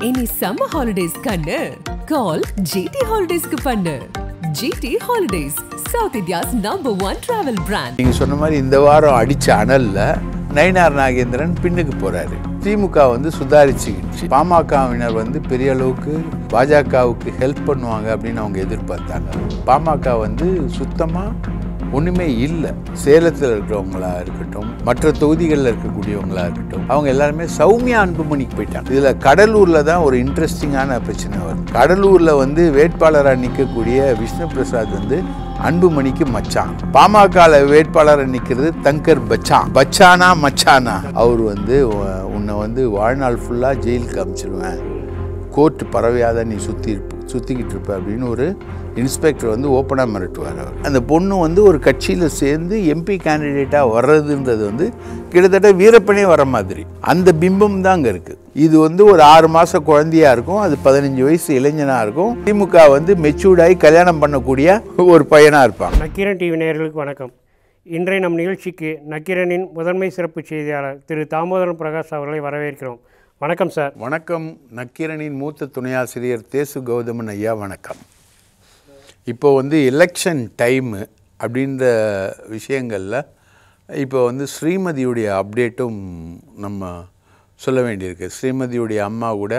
இனி summer holidays கண்ணு கால் GT ஹாலிடேஸ்க்கு பண்ணு GT holidays South India's number one travel brand நீங்கள் சொன்ன மாதிரி இந்த வாரம் அடித்த அனலில் நயினார் நாகேந்திரன் பின்னுக்கு போகிறாரு திமுக வந்து சுதாரிச்சுக்கிடுச்சு பாமகவினர் வந்து பெரிய அளவுக்கு பாஜகவுக்கு ஹெல்ப் பண்ணுவாங்க அப்படின்னு அவங்க எதிர்பார்த்தாங்க பாமக வந்து சுத்தமாக ஒன்றுமே இல்லை சேலத்தில் இருக்கிறவங்களா இருக்கட்டும் மற்ற தொகுதிகளில் இருக்கக்கூடியவங்களா இருக்கட்டும் அவங்க எல்லாருமே சௌமியா அன்புமணிக்கு போயிட்டாங்க இதில் கடலூரில் தான் ஒரு இன்ட்ரெஸ்டிங்கான பிரச்சனை வருது கடலூரில் வந்து வேட்பாளராக நிற்கக்கூடிய விஷ்ணு பிரசாத் வந்து அன்புமணிக்கு மச்சான் பாமக வேட்பாளராக நிற்கிறது தங்கர் பச்சான் பச்சானா மச்சானா அவர் வந்து உ- உன்னை வந்து வாழ்நாள் ஃபுல்லாக ஜெயிலுக்கு அனுப்பிச்சிடுவேன் கோர்ட் பறவையாக நீ சுற்றி சுற்றிக்கிட்டு இருப்ப அப்படின்னு ஒரு இன்ஸ்பெக்டர் வந்து ஓப்பனாக மிரட்டுவார் அவர் அந்த பொண்ணு வந்து ஒரு கட்சியில் சேர்ந்து எம்பி கேண்டிடேட்டாக வர்றதுன்றது வந்து கிட்டத்தட்ட வீரப்பனே வர மாதிரி அந்த பிம்பம் தான் அங்கே இருக்குது இது வந்து ஒரு ஆறு மாத குழந்தையா இருக்கும் அது பதினஞ்சு வயசு இளைஞனாக இருக்கும் திமுக வந்து மெச்சூர்டாகி கல்யாணம் பண்ணக்கூடிய ஒரு பையனாக இருப்பாங்க நக்கீரன் டிவி நேயர்களுக்கு வணக்கம் இன்றைய நம் நிகழ்ச்சிக்கு நக்கீரனின் முதன்மை சிறப்பு செய்தியாளர் திரு தாமோதரன் பிரகாஷ் அவர்களை வரவேற்கிறோம் வணக்கம் சார் வணக்கம் நக்கீரனின் மூத்த துணையாசிரியர் தேசு கௌதமன் ஐயா வணக்கம் இப்போ வந்து எலெக்ஷன் டைமு அப்படின்ற விஷயங்களில் இப்போ வந்து ஸ்ரீமதியுடைய அப்டேட்டும் நம்ம சொல்ல வேண்டியிருக்கு ஸ்ரீமதியுடைய அம்மா கூட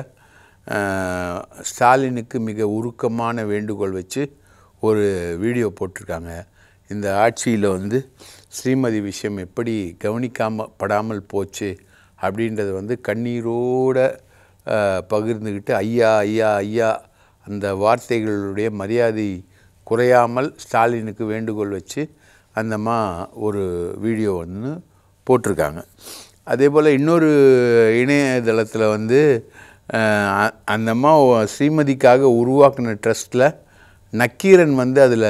அஹ், ஸ்டாலினுக்கு மிக உருக்கமான வேண்டுகோள் வச்சு ஒரு வீடியோ போட்டிருக்காங்க இந்த ஆட்சியில் வந்து ஸ்ரீமதி விஷயம் எப்படி கவனிக்காம படாமல் போச்சு அப்படின்றத வந்து கண்ணீரோட அஹ், பகிர்ந்துக்கிட்டு ஐயா ஐயா ஐயா அந்த வார்த்தைகளுடைய மரியாதை குறையாமல் ஸ்டாலினுக்கு வேண்டுகோள் வச்சு அந்தம்மா ஒரு வீடியோ வந்து போட்டிருக்காங்க அதே போல் இன்னொரு இணையதளத்தில் வந்து அஹ், அ- அந்த அம்மா ஸ்ரீமதிக்காக உருவாக்கின ட்ரஸ்ட்டில் நக்கீரன் வந்து அதில்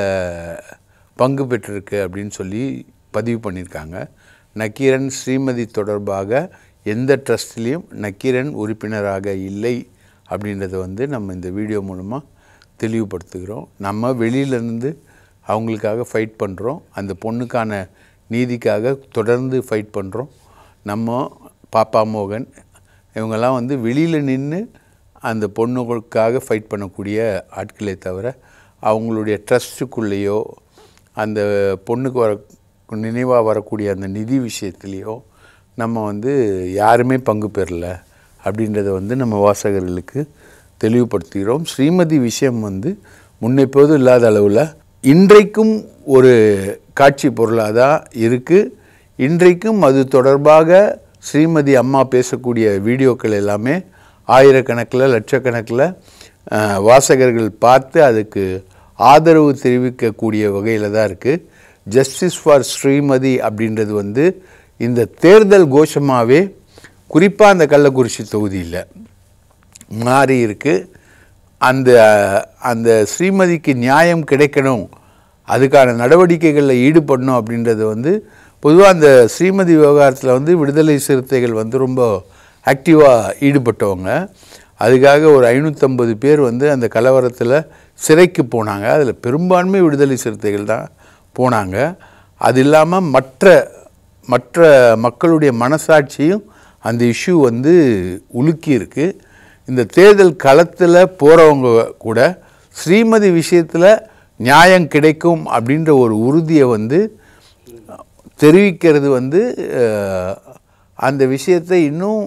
பங்கு பெற்றிருக்கு அப்படின்னு சொல்லி பதிவு பண்ணியிருக்காங்க நக்கீரன் ஸ்ரீமதி தொடர்பாக எந்த ட்ரஸ்ட்லேயும் நக்கீரன் உறுப்பினராக இல்லை அப்படின்றத வந்து நம்ம இந்த வீடியோ மூலமாக தெளிவுபடுத்துகிறோம் நம்ம வெளியிலேருந்து அவங்களுக்காக ஃபைட் பண்ணுறோம் அந்த பொண்ணுக்கான நீதிக்காக தொடர்ந்து ஃபைட் பண்ணுறோம் நம்ம பாப்பா மோகன் இவங்கெல்லாம் வந்து வெளியில் நின்று அந்த பொண்ணுகளுக்காக ஃபைட் பண்ணக்கூடிய ஆட்களே தவிர அவங்களுடைய ட்ரஸ்ட்டுக்குள்ளேயோ அந்த பொண்ணுக்கு வர நினைவாக வரக்கூடிய அந்த நிதி விஷயத்துலேயோ நம்ம வந்து யாருமே பங்கு பெறல அப்படின்றத வந்து நம்ம வாசகர்களுக்கு தெளிவுபடுத்துகிறோம் ஸ்ரீமதி விஷயம் வந்து முன்னெப்போதும் இல்லாத அளவில் இன்றைக்கும் ஒரு காட்சி பொருளாக தான் இருக்குது இன்றைக்கும் அது தொடர்பாக ஸ்ரீமதி அம்மா பேசக்கூடிய வீடியோக்கள் எல்லாமே ஆயிரக்கணக்கில் லட்சக்கணக்கில் அஹ், வாசகர்கள் பார்த்து அதுக்கு ஆதரவு தெரிவிக்கக்கூடிய வகையில் தான் இருக்குது ஜஸ்டிஸ் ஃபார் ஸ்ரீமதி அப்படின்றது வந்து இந்த தேர்தல் கோஷமாகவே குறிப்பாக அந்த கள்ளக்குறிச்சி தொகுதியில் மாறி இருக்கு அந்த அந்த ஸ்ரீமதிக்கு நியாயம் கிடைக்கணும் அதுக்கான நடவடிக்கைகளில் ஈடுபடணும் அப்படின்றது வந்து பொதுவாக அந்த ஸ்ரீமதி விவகாரத்தில் வந்து விடுதலை சிறுத்தைகள் வந்து ரொம்ப ஆக்டிவாக ஈடுபட்டவங்க அதுக்காக ஒரு ஐநூற்றம்பது பேர் வந்து அந்த கலவரத்தில் சிறைக்கு போனாங்க அதில் பெரும்பான்மை விடுதலை சிறுத்தைகள் தான் போனாங்க அது இல்லாமல் மற்ற மற்ற மக்களுடைய மனசாட்சியும் அந்த இஷ்யூ வந்து உலுக்கி இருக்கு இந்த தேர்தல் களத்தில் போகிறவங்க கூட ஸ்ரீமதி விஷயத்தில் நியாயம் கிடைக்கும் அப்படின்ற ஒரு உறுதியை வந்து தெரிவிக்கிறது வந்து அஹ், அந்த விஷயத்தை இன்னும்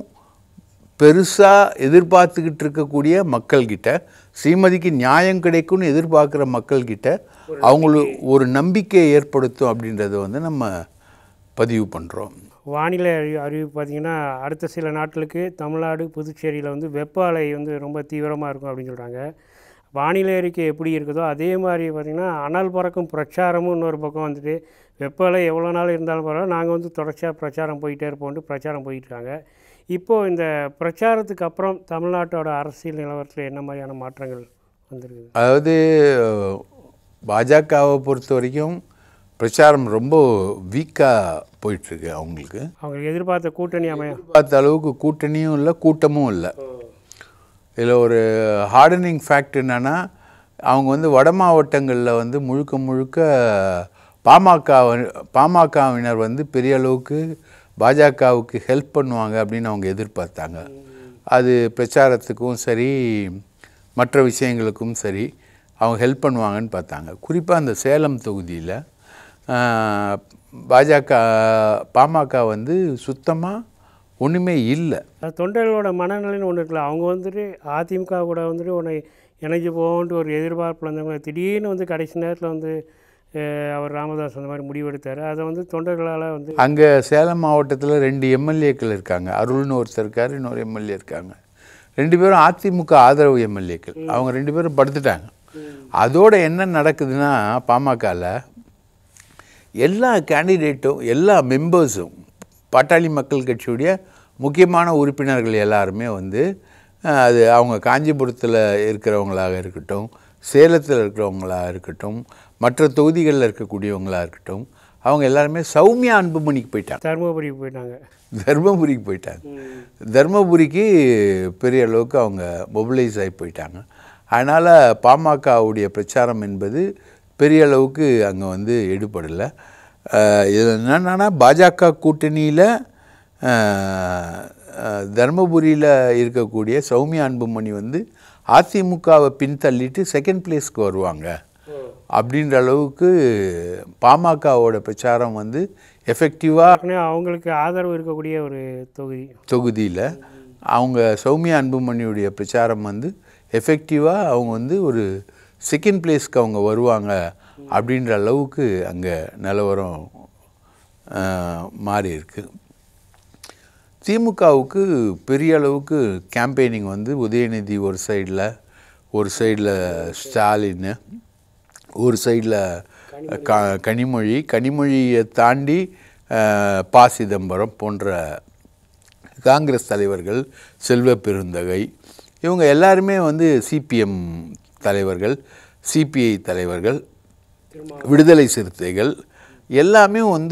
பெருசாக எதிர்பார்த்துக்கிட்டு இருக்கக்கூடிய மக்கள்கிட்ட ஸ்ரீமதிக்கு நியாயம் கிடைக்கும்னு எதிர்பார்க்குற மக்கள்கிட்ட அவங்களுக்கு ஒரு நம்பிக்கையை ஏற்படுத்தும் அப்படின்றத வந்து நம்ம பதிவு பண்ணுறோம் வானிலை அறி அறிவிப்பு பார்த்திங்கன்னா அடுத்த சில நாட்களுக்கு தமிழ்நாடு புதுச்சேரியில் வந்து வெப்ப அலை வந்து ரொம்ப தீவிரமாக இருக்கும் அப்படின்னு சொல்கிறாங்க வானிலை அறிக்கை எப்படி இருக்குதோ அதே மாதிரி பார்த்திங்கன்னா அனல் பறக்கும் பிரச்சாரமும் இன்னொரு பக்கம் வந்துட்டு வெப்ப அலை எவ்வளோ நாள் இருந்தாலும் பரவாயில்ல நாங்கள் வந்து தொடர்ச்சியாக பிரச்சாரம் போயிட்டே இருப்போம்ட்டு பிரச்சாரம் போயிட்டு இருக்காங்க இப்போது இந்த பிரச்சாரத்துக்கு அப்புறம் தமிழ்நாட்டோட அரசியல் நிலவரத்தில் என்ன மாதிரியான மாற்றங்கள் வந்திருக்குது அதாவது பாஜகவை பொறுத்த வரைக்கும் பிரச்சாரம் ரொம்ப வீக்காக போயிட்டுருக்கு அவங்களுக்கு அவங்க எதிர்பார்த்த கூட்டணி அமைய பார்த்த அளவுக்கு கூட்டணியும் இல்லை கூட்டமும் இல்லை இதில் ஒரு ஹார்டனிங் ஃபேக்ட் என்னென்னா அவங்க வந்து வட மாவட்டங்களில் வந்து முழுக்க முழுக்க பாமக பாமகவினர் வந்து பெரிய அளவுக்கு பாஜகவுக்கு ஹெல்ப் பண்ணுவாங்க அப்படின்னு அவங்க எதிர்பார்த்தாங்க அது பிரச்சாரத்துக்கும் சரி மற்ற விஷயங்களுக்கும் சரி அவங்க ஹெல்ப் பண்ணுவாங்கன்னு பார்த்தாங்க குறிப்பாக அந்த சேலம் தொகுதியில் பாஜக பாமக வந்து சுத்தமாக ஒன்றுமே இல்லை அது தொண்டர்களோட மனநிலைன்னு ஒன்று இருக்குல்ல அவங்க வந்துட்டு அதிமுக கூட வந்துட்டு உன்னை இணைஞ்சு போகன்ட்டு ஒரு எதிர்பார்ப்பில் இருந்தவங்க திடீர்னு வந்து கடைசி நேரத்தில் வந்து அஹ், அவர் ராமதாஸ் அந்த மாதிரி முடிவெடுத்தார் அதை வந்து தொண்டர்களால் வந்து அங்கே சேலம் மாவட்டத்தில் ரெண்டு எம்எல்ஏக்கள் இருக்காங்க அருள்னு ஒருத்தர் இருக்கார் இன்னொரு எம்எல்ஏ இருக்காங்க ரெண்டு பேரும் அதிமுக ஆதரவு எம்எல்ஏக்கள் அவங்க ரெண்டு பேரும் படுத்துட்டாங்க அதோட என்ன நடக்குதுன்னா பாமகவில் எல்லா கேண்டிடேட்டும் எல்லா மெம்பர்ஸும் பாட்டாளி மக்கள் கட்சியுடைய முக்கியமான உறுப்பினர்கள் எல்லாருமே வந்து அஹ், அது அவங்க காஞ்சிபுரத்தில் இருக்கிறவங்களாக இருக்கட்டும் சேலத்தில் இருக்கிறவங்களாக இருக்கட்டும் மற்ற தொகுதிகளில் இருக்கக்கூடியவங்களாக இருக்கட்டும் அவங்க எல்லாருமே சௌமியா அன்புமணிக்கு போயிட்டாங்க தருமபுரிக்கு போயிட்டாங்க தர்மபுரிக்கு போயிட்டாங்க தர்மபுரிக்கு பெரிய அளவுக்கு அவங்க மொபிலைஸ் ஆகி போயிட்டாங்க அதனால் பாமகவுடைய பிரச்சாரம் என்பது பெரிய அளவுக்கு அங்கே வந்து எடுபடலை இது என்னென்னா பாஜக கூட்டணியில் தர்மபுரியில் இருக்கக்கூடிய சௌமியா அன்புமணி வந்து அதிமுகவை பின்தள்ளிட்டு செகண்ட் பிளேஸ்க்கு வருவாங்க அப்படின்ற அளவுக்கு பாமகவோட பிரச்சாரம் வந்து எஃபெக்டிவாக ஏற்கனவே அவங்களுக்கு ஆதரவு இருக்கக்கூடிய ஒரு தொகுதி தொகுதியில் அவங்க சௌமியா அன்புமணியுடைய பிரச்சாரம் வந்து எஃபெக்டிவாக அவங்க வந்து ஒரு செகண்ட் பிளேஸ்க்கு அவங்க வருவாங்க அப்படின்ற அளவுக்கு அங்கே நிலவரம் ஆஹ், மாறி இருக்கு திமுகவுக்கு பெரிய அளவுக்கு கேம்பெயினிங் வந்து உதயநிதி ஒரு சைடில் ஒரு சைடில் ஸ்டாலின் ஒரு சைடில் க கனிமொழி கனிமொழியை தாண்டி ஆஹ், ப சிதம்பரம் போன்ற காங்கிரஸ் தலைவர்கள் செல்வ பெருந்தகை இவங்க எல்லாருமே வந்து சிபிஎம் தலைவர்கள் சிபிஐ தலைவர்கள் விடுதலை சிறுத்தைகள் எல்லாமே வந்து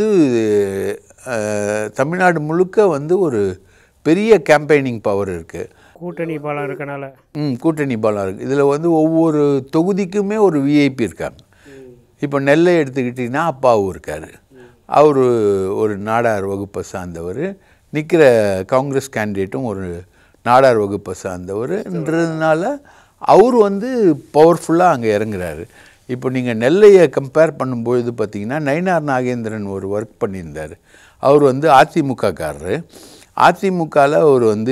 அஹ், தமிழ்நாடு முழுக்க வந்து ஒரு பெரிய கேம்பெயினிங் பவர் இருக்குது கூட்டணி பலம் இருக்கனால ம் கூட்டணி பலம் இருக்குது இதில் வந்து ஒவ்வொரு தொகுதிக்குமே ஒரு விஐபி இருக்காங்க இப்போ நெல்லை எடுத்துக்கிட்டிங்கன்னா அப்பாவும் இருக்கார் அவர் ஒரு நாடார் வகுப்பை சார்ந்தவர் நிற்கிற காங்கிரஸ் கேண்டிடேட்டும் ஒரு நாடார் வகுப்பை சார்ந்தவர்ன்றதுனால அவர் வந்து பவர்ஃபுல்லாக அங்கே இறங்குறாரு இப்போ நீங்கள் நெல்லையை கம்பேர் பண்ணும்பொழுது பார்த்தீங்கன்னா நயினார் நாகேந்திரன் ஒரு ஒர்க் பண்ணியிருந்தார் அவர் வந்து அதிமுகக்காரரு அதிமுகவில் அவர் வந்து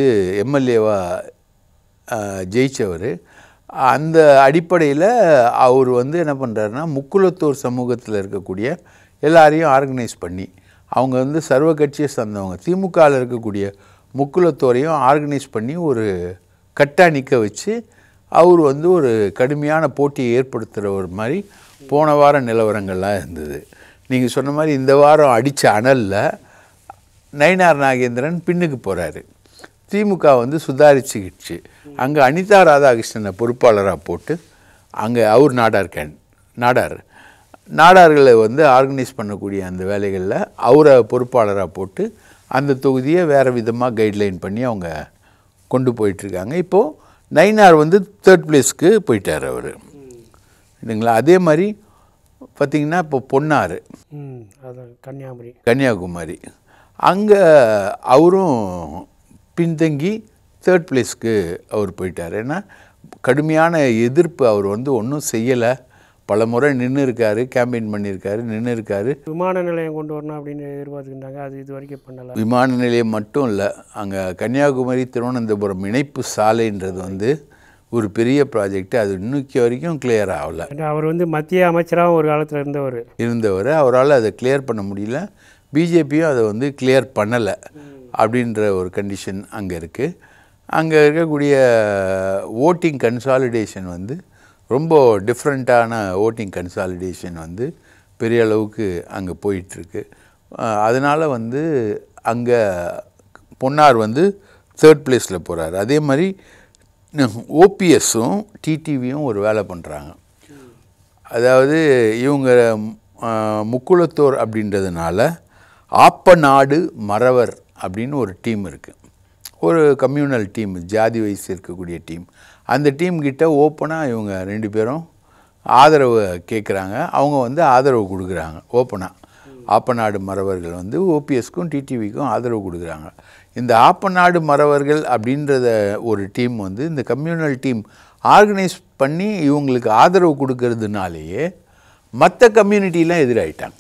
எம்எல்ஏவாக ஜெயித்தவர் அந்த அடிப்படையில் அவர் வந்து என்ன பண்ணுறாருன்னா முக்குலத்தூர் சமூகத்தில் இருக்கக்கூடிய எல்லாரையும் ஆர்கனைஸ் பண்ணி அவங்க வந்து சர்வ கட்சியை சார்ந்தவங்க திமுகவில் இருக்கக்கூடிய முக்குலத்தோரையும் ஆர்கனைஸ் பண்ணி ஒரு கட்டா நிற்க வச்சு அவர் வந்து ஒரு கடுமையான போட்டியை ஏற்படுத்துகிற ஒரு மாதிரி போன வார நிலவரங்கள்லாம் இருந்தது நீங்கள் சொன்ன மாதிரி இந்த வாரம் அடித்த அனலில் நயினார் நாகேந்திரன் பின்னுக்கு போகிறாரு திமுக வந்து சுதாரிச்சுக்கிடுச்சு அங்கே அனிதா ராதாகிருஷ்ணனை பொறுப்பாளராக போட்டு அங்கே அவர் நாடார் கேன் நாடார் நாடார்களை வந்து ஆர்கனைஸ் பண்ணக்கூடிய அந்த வேலைகளில் அவரை பொறுப்பாளராக போட்டு அந்த தொகுதியை வேறு விதமாக கைட்லைன் பண்ணி அவங்க கொண்டு போயிட்டுருக்காங்க இப்போது நயினார் வந்து தேர்ட் பிளேஸ்க்கு போயிட்டார் அவர் இல்லைங்களா அதே மாதிரி பார்த்திங்கன்னா இப்போ பொன்னார் ம் அதான் கன்னியாகுமரி கன்னியாகுமரி அங்கே அவரும் பின்தங்கி தேர்ட் பிளேஸ்க்கு அவர் போயிட்டார் ஏன்னா கடுமையான எதிர்ப்பு அவர் வந்து ஒன்றும் செய்யலை பல முறை நின்று இருக்காரு கேம்பெயின் பண்ணியிருக்காரு நின்று இருக்காரு விமான நிலையம் கொண்டு வரணும் அப்படின்னு எதிர்பார்த்துக்கிட்டாங்க அது இது வரைக்கும் பண்ணலை விமான நிலையம் மட்டும் இல்லை அங்கே கன்னியாகுமரி திருவனந்தபுரம் இணைப்பு சாலைன்றது வந்து ஒரு பெரிய ப்ராஜெக்ட் அது இன்னைக்கு வரைக்கும் கிளியர் ஆகலை ஏன்னா அவர் வந்து மத்திய அமைச்சராகவும் ஒரு காலத்தில் இருந்தவர் இருந்தவர் அவரால் அதை கிளியர் பண்ண முடியல பிஜேபியும் அதை வந்து கிளியர் பண்ணலை அப்படின்ற ஒரு கண்டிஷன் அங்கே இருக்குது அங்கே இருக்கக்கூடிய ஓட்டிங் கன்சாலிடேஷன் வந்து ரொம்ப டிஃப்ரெண்ட்டான ஓட்டிங் கன்சாலிடேஷன் வந்து பெரிய அளவுக்கு அங்கே போயிட்டுருக்கு அதனால் வந்து அங்கே பொன்னார் வந்து தேர்ட் பிளேஸில் போகிறாரு அதே மாதிரி ஓபிஎஸும் டிடிவியும் ஒரு வேலை பண்ணுறாங்க அதாவது இவங்க அஹ், முக்குளத்தோர் அப்படின்றதுனால ஆப்பநாடு மறவர் அப்படின்னு ஒரு டீம் இருக்குது ஒரு கம்யூனல் டீம் ஜாதி வயசு இருக்கக்கூடிய டீம் அந்த டீம் கிட்ட ஓப்பனாக இவங்க ரெண்டு பேரும் ஆதரவு கேட்குறாங்க அவங்க வந்து ஆதரவு கொடுக்குறாங்க ஓப்பனாக ஆப்பநாடு மறவர்கள் வந்து ஓபிஎஸ்க்கும் டிடிவிக்கும் ஆதரவு கொடுக்குறாங்க இந்த ஆப்பநாடு மறவர்கள் அப்படின்றத ஒரு டீம் வந்து இந்த கம்யூனல் டீம் ஆர்கனைஸ் பண்ணி இவங்களுக்கு ஆதரவு கொடுக்கறதுனாலேயே மற்ற கம்யூனிட்டிலாம் எதிராயிட்டாங்க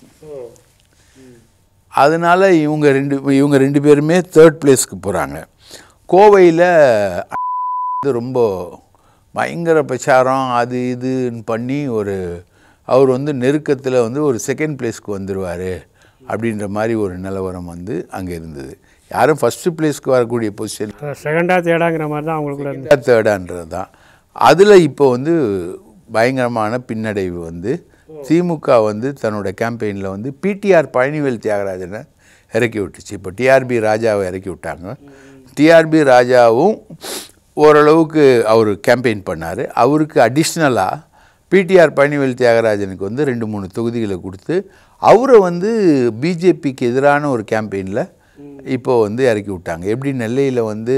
அதனால் இவங்க ரெண்டு இவங்க ரெண்டு பேருமே தேர்ட் பிளேஸ்க்கு போகிறாங்க கோவையில் வந்து ரொம்ப பயங்கர பிரச்சாரம் அது இதுன்னு பண்ணி ஒரு அவர் வந்து நெருக்கத்தில் வந்து ஒரு செகண்ட் பிளேஸ்க்கு வந்துடுவார் அப்படின்ற மாதிரி ஒரு நிலவரம் வந்து அங்கே இருந்தது யாரும் ஃபஸ்ட்டு பிளேஸ்க்கு வரக்கூடிய பொசிஷன் செகண்டாக தேடாங்கிற மாதிரி தான் அவங்களுக்குள்ள இருந்து தேர்டான்றது தான் அதில் இப்போ வந்து பயங்கரமான பின்னடைவு வந்து திமுக வந்து தன்னோட கேம்பெயினில் வந்து பிடிஆர் பழனிவேல் தியாகராஜனை இறக்கி விட்டுச்சு இப்போ டிஆர்பி ராஜாவை இறக்கி விட்டாங்க டிஆர்பி ராஜாவும் ஓரளவுக்கு அவர் கேம்பெயின் பண்ணார் அவருக்கு அடிஷ்னலாக பிடிஆர் பழனிவேல் தியாகராஜனுக்கு வந்து ரெண்டு மூணு தொகுதிகளை கொடுத்து அவரை வந்து பிஜேபிக்கு எதிரான ஒரு கேம்பெயினில் இப்போ வந்து இறக்கி விட்டாங்க எப்படி நெல்லையில் வந்து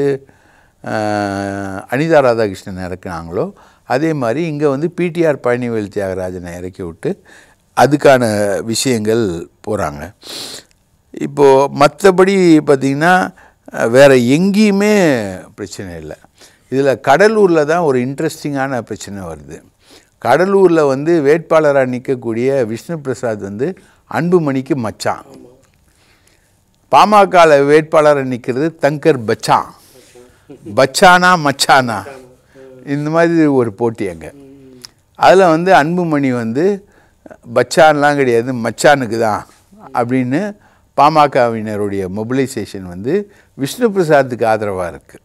ஆஹ், அனிதா ராதாகிருஷ்ணன் இறக்குனாங்களோ அதே மாதிரி இங்கே வந்து பிடிஆர் பழனிவேல் தியாகராஜனை இறக்கி விட்டு அதுக்கான விஷயங்கள் போகிறாங்க இப்போது மற்றபடி பார்த்திங்கன்னா வேறு எங்கேயுமே பிரச்சனை இல்லை இதில் கடலூரில் தான் ஒரு இன்ட்ரெஸ்டிங்கான பிரச்சனை வருது கடலூரில் வந்து வேட்பாளராக நிற்கக்கூடிய விஷ்ணு பிரசாத் வந்து அன்புமணிக்கு மச்சான் பாமகவில் வேட்பாளராக நிற்கிறது தங்கர் பச்சான் பச்சானா மச்சானா இந்த மாதிரி ஒரு போட்டி அங்கே அதில் வந்து அன்புமணி வந்து பச்சான்லாம் கிடையாது மச்சானுக்கு தான் அப்படின்னு பாமகவினருடைய மொபிலைசேஷன் வந்து விஷ்ணு பிரசாத்துக்கு ஆதரவாக இருக்குது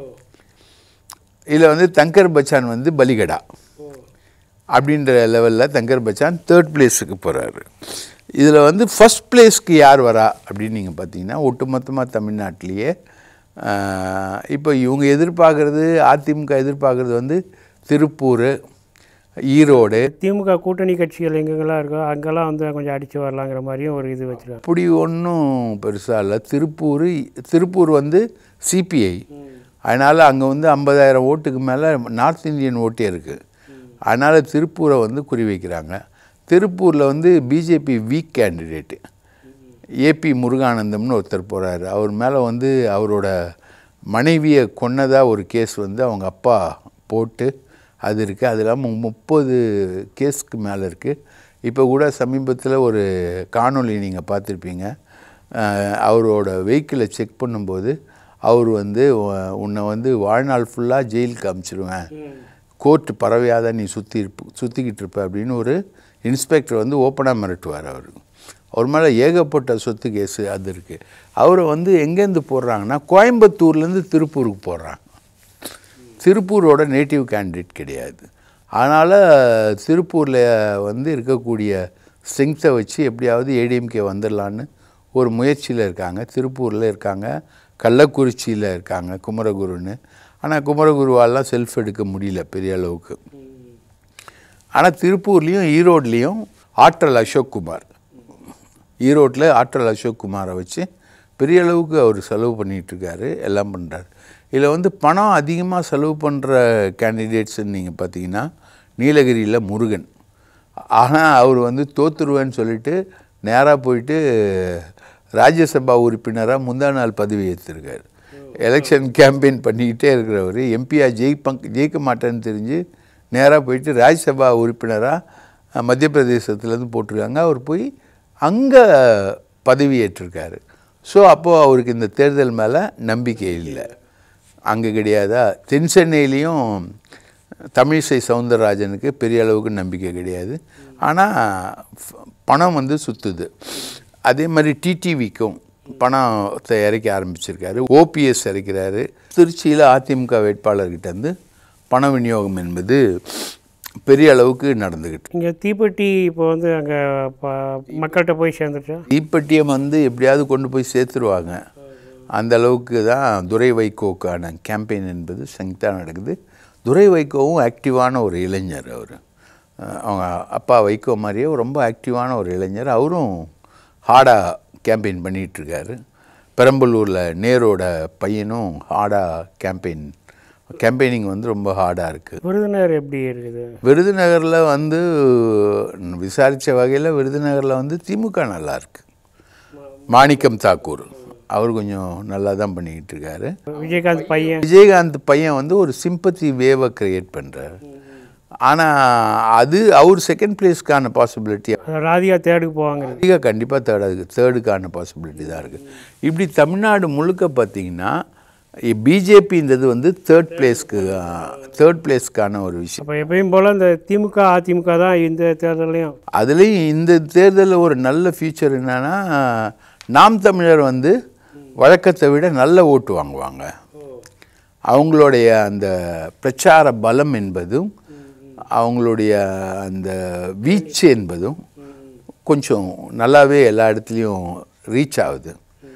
இதில் வந்து தங்கர் பச்சான் வந்து பலிகடா அப்படின்ற லெவலில் தங்கர் பச்சான் தேர்ட் பிளேஸுக்கு போகிறாரு இதில் வந்து ஃபஸ்ட் பிளேஸ்க்கு யார் வரா அப்படின்னு நீங்கள் பார்த்தீங்கன்னா ஒட்டுமொத்தமாக தமிழ்நாட்டிலேயே ஆஹ், இப்போ இவங்க எதிர்பார்க்குறது அதிமுக எதிர்பார்க்குறது வந்து திருப்பூர் ஈரோடு திமுக கூட்டணி கட்சிகள் எங்கெங்கெல்லாம் இருக்கோ அங்கெல்லாம் வந்து கொஞ்சம் அடித்து வரலாங்கிற மாதிரியும் ஒரு இது வச்சுருக்காங்க அப்படி ஒன்றும் பெருசாக இல்லை திருப்பூர் திருப்பூர் வந்து சிபிஐ அதனால் அங்கே வந்து ஐம்பதாயிரம் ஓட்டுக்கு மேலே நார்த் இந்தியன் ஓட்டே இருக்குது அதனால் திருப்பூரை வந்து குறி வைக்கிறாங்க திருப்பூரில் வந்து பிஜேபி வீக் கேண்டிடேட்டு ஏபி முருகானந்தம்னு ஒருத்தர் போகிறாரு அவர் மேலே வந்து அவரோட மனைவியை கொன்னதாக ஒரு கேஸ் வந்து அவங்க அப்பா போட்டு அது இருக்குது அது இல்லாமல் முப்பது கேஸ்க்கு மேலே இருக்குது இப்போ கூட சமீபத்தில் ஒரு காணொளி நீங்கள் பார்த்துருப்பீங்க அஹ், அவரோட வெஹிக்கிளை செக் பண்ணும்போது அவர் வந்து உ- உன்னை வந்து வாழ்நாள் ஃபுல்லாக ஜெயிலுக்கு அமுச்சிடுவேன் கோர்ட்டு பறவையாக தான் நீ சுற்றி இருப்ப சுற்றிக்கிட்டு இருப்ப அப்படின்னு ஒரு இன்ஸ்பெக்டர் வந்து ஓப்பனாக மிரட்டுவார் அவர் அவர் மேலே ஏகப்பட்ட சொத்து கேஸு அது இருக்குது அவரை வந்து எங்கேருந்து போடுறாங்கன்னா கோயம்புத்தூர்லேருந்து திருப்பூருக்கு போடுறாங்க திருப்பூரோட நேட்டிவ் கேண்டிடேட் கிடையாது அதனால் திருப்பூரில் வந்து இருக்கக்கூடிய ஸ்ட்ரெங்த்தை வச்சு எப்படியாவது ஏடிஎம்கே வந்துடலான்னு ஒரு முயற்சியில் இருக்காங்க திருப்பூரில் இருக்காங்க கள்ளக்குறிச்சியில் இருக்காங்க குமரகுருன்னு ஆனால் குமரகுருவாலாம் செல்ஃப் எடுக்க முடியல பெரிய அளவுக்கு ஆனால் திருப்பூர்லேயும் ஈரோட்லேயும் ஆற்றல் அசோக் குமார் ஈரோட்டில் ஆற்றல் அசோக் குமாரை வச்சு பெரிய அளவுக்கு அவர் செலவு பண்ணிட்டு இருக்காரு எல்லாம் பண்ணுறாரு இதில் வந்து பணம் அதிகமாக செலவு பண்ணுற கேண்டிடேட்ஸ்ன்னு நீங்கள் பார்த்தீங்கன்னா நீலகிரியில் முருகன் ஆனால் அவர் வந்து தோத்துருவேன்னு சொல்லிட்டு நேராக போயிட்டு ராஜ்யசபா உறுப்பினராக முந்தா நாள் பதவி ஏற்றிருக்காரு எலெக்ஷன் கேம்பெயின் பண்ணிக்கிட்டே இருக்கிறவர் எம்பியா ஜெயிப்பங் ஜெயிக்க மாட்டேன்னு தெரிஞ்சு நேராக போயிட்டு ராஜ்யசபா உறுப்பினராக மத்திய பிரதேசத்துலேருந்து போட்டிருக்காங்க அவர் போய் அங்கே பதவி ஏற்றிருக்காரு ஸோ அப்போது அவருக்கு இந்த தேர்தல் மேலே நம்பிக்கை இல்லை அங்கே கிடையாதா தென் சென்னையிலையும் தமிழிசை சவுந்தரராஜனுக்கு பெரிய அளவுக்கு நம்பிக்கை கிடையாது ஆனால் பணம் வந்து சுற்றுது அதே மாதிரி டிடிவிக்கும் பணத்தை இறக்க ஆரம்பிச்சிருக்காரு ஓபிஎஸ் இறக்கிறாரு திருச்சியில் அதிமுக வேட்பாளர்கிட்ட இருந்து பண விநியோகம் என்பது பெரிய அளவுக்கு நடந்துக்கிட்டு இங்கே தீப்பெட்டி இப்போ வந்து அங்கே மக்கள்கிட்ட போய் சேர்ந்துருச்சா தீப்பெட்டியை வந்து எப்படியாவது கொண்டு போய் சேர்த்துருவாங்க அந்த அளவுக்கு தான் துரை வைகோக்கான கேம்பெயின் என்பது ஸ்ட்ரெங்க்த்தாக நடக்குது துரை வைகோவும் ஆக்டிவான ஒரு இளைஞர் அவர் அவங்க அப்பா வைகோ மாதிரியே ரொம்ப ஆக்டிவான ஒரு இளைஞர் அவரும் ஹார்டாக கேம்பெயின் பண்ணிகிட்ருக்காரு பெரம்பலூரில் நேரோட பையனும் ஹார்டாக கேம்பெயின் கேம்பெயினிங் வந்து ரொம்ப ஹார்டாக இருக்குது விருதுநகர் எப்படி இருக்குது விருதுநகரில் வந்து விசாரித்த வகையில் விருதுநகரில் வந்து திமுக நல்லா இருக்கு மாணிக்கம் தாக்கூர் அவர் கொஞ்சம் நல்லா தான் பண்ணிக்கிட்டு இருக்காரு விஜயகாந்த் பையன் விஜயகாந்த் பையன் வந்து ஒரு சிம்பத்தி வேவை கிரியேட் பண்ணுறாரு ஆனால் அது அவர் செகண்ட் பிளேஸ்க்கான பாசிபிலிட்டி ராதிகா தேடுக்கு போவாங்க அதிக கண்டிப்பாக தேர்டு தேர்டுக்கான பாசிபிலிட்டி தான் இருக்குது இப்படி தமிழ்நாடு முழுக்க பார்த்தீங்கன்னா பிஜேபின்றது வந்து தேர்ட் பிளேஸ்க்கு தேர்ட் பிளேஸ்க்கான ஒரு விஷயம் அப்போ எப்பயும் போல் இந்த திமுக அதிமுக தான் இந்த தேர்தலையும் அதுலேயும் இந்த தேர்தலில் ஒரு நல்ல ஃபியூச்சர் என்னன்னா நாம் தமிழர் வந்து வழக்கத்தை விட நல்ல ஓட்டு வாங்குவாங்க அவங்களுடைய அந்த பிரச்சார பலம் என்பதும் அவங்களுடைய அந்த வீச்சு என்பதும் கொஞ்சம் நல்லாவே எல்லா இடத்துலையும் ரீச் ஆகுது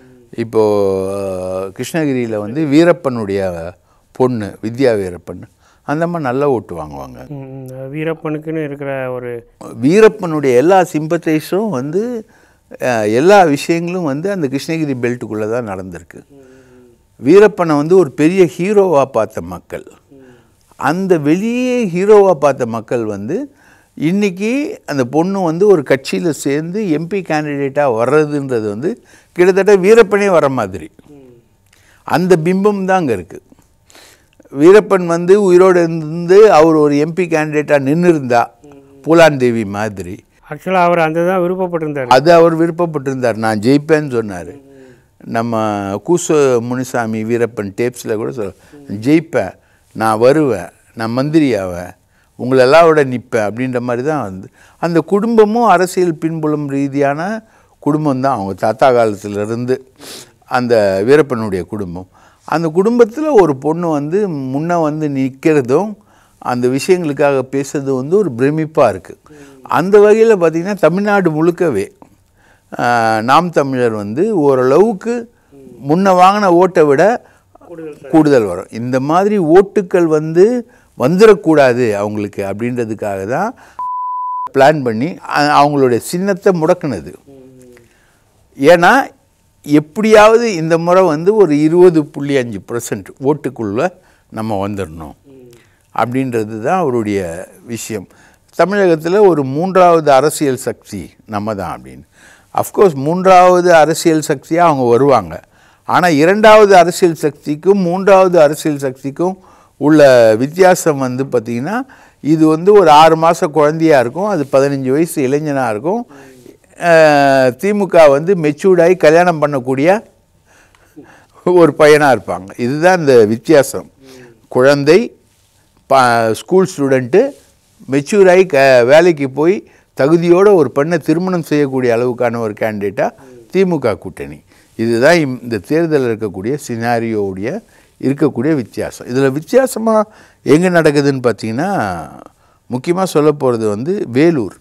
இப்போது கிருஷ்ணகிரியில் வந்து வீரப்பனுடைய பொண்ணு வித்யா வீரப்பன் அந்த மாதிரி நல்லா ஓட்டு வாங்குவாங்க ம், ம், வீரப்பனுக்குன்னு இருக்கிற ஒரு வீரப்பனுடைய எல்லா சிம்பத்தைஸும் வந்து அஹ், எல்லா விஷயங்களும் வந்து அந்த கிருஷ்ணகிரி பெல்ட்டுக்குள்ளே தான் நடந்திருக்கு வீரப்பனை வந்து ஒரு பெரிய ஹீரோவாக பார்த்த மக்கள் அந்த வெளியே ஹீரோவாக பார்த்த மக்கள் வந்து இன்னைக்கு அந்த பொண்ணு வந்து ஒரு கட்சியில் சேர்ந்து எம்பி கேண்டிடேட்டாக வர்றதுன்றது வந்து கிட்டத்தட்ட வீரப்பனே வர மாதிரி அந்த பிம்பம் தான் அங்கே இருக்குது வீரப்பன் வந்து உயிரோடு இருந்து அவர் ஒரு எம்பி கேண்டிடேட்டாக நின்று இருந்தா பூலான் தேவி மாதிரி ஆக்சுவலாக அவர் அந்த தான் விருப்பப்பட்டிருந்தார் அது அவர் விருப்பப்பட்டிருந்தார் நான் ஜெயிப்பேன்னு சொன்னார் நம்ம கூச முனிசாமி வீரப்பன் டேப்ஸில் கூட சொல்ல ஜெயிப்பேன் நான் வருவேன் நான் மந்திரி ஆவேன் உங்களெல்லாம் விட நிற்பேன் அப்படின்ற மாதிரி தான் வந்து அந்த குடும்பமும் அரசியல் பின்புலம் ரீதியான குடும்பம் தான் அவங்க தாத்தா காலத்திலிருந்து அந்த வீரப்பனுடைய குடும்பம் அந்த குடும்பத்தில் ஒரு பொண்ணு வந்து முன்ன வந்து நிற்கிறதும் அந்த விஷயங்களுக்காக பேசுறது வந்து ஒரு பிரமிப்பாக இருக்குது அந்த வகையில் பார்த்திங்கன்னா தமிழ்நாடு முழுக்கவே ஆஹ், நாம் தமிழர் வந்து ஓரளவுக்கு முன்ன வாங்கின ஓட்டை விட கூடுதல் வரும் இந்த மாதிரி ஓட்டுக்கள் வந்து வந்துடக்கூடாது அவங்களுக்கு அப்படின்றதுக்காக தான் பிளான் பண்ணி அ- அவங்களுடைய சின்னத்தை முடக்குனது ஏன்னா எப்படியாவது இந்த முறை வந்து ஒரு இருபது புள்ளி அஞ்சு பர்சன்ட் ஓட்டுக்குள்ளே நம்ம வந்துடணும் அப்படின்றது தான் அவருடைய விஷயம் தமிழகத்தில் ஒரு மூன்றாவது அரசியல் சக்தி நம்ம தான் அப்படின்னு அஃப்கோர்ஸ் மூன்றாவது அரசியல் சக்தியாக அவங்க வருவாங்க ஆனால் இரண்டாவது அரசியல் சக்திக்கும் மூன்றாவது அரசியல் சக்திக்கும் உள்ள வித்தியாசம் வந்து பார்த்திங்கன்னா இது வந்து ஒரு ஆறு மாத குழந்தையாக இருக்கும் அது பதினஞ்சு வயசு இளைஞனாக இருக்கும் அஹ், திமுக வந்து மெச்சூர்டாகி கல்யாணம் பண்ணக்கூடிய ஒரு பையனாக இருப்பாங்க இதுதான் இந்த வித்தியாசம் குழந்தை ப ஸ்கூல் ஸ்டூடெண்ட்டு மெச்சூராகி க வேலைக்கு போய் தகுதியோடு ஒரு பெண்ணை திருமணம் செய்யக்கூடிய அளவுக்கான ஒரு கேண்டிடேட்டாக திமுக கூட்டணி இதுதான் இம்- இந்த தேர்தலில் இருக்கக்கூடிய சினாரியோவுடைய இருக்கக்கூடிய வித்தியாசம் இதில் வித்தியாசமாக எங்கே நடக்குதுன்னு பார்த்தீங்கன்னா முக்கியமாக சொல்ல போகிறது வந்து வேலூர்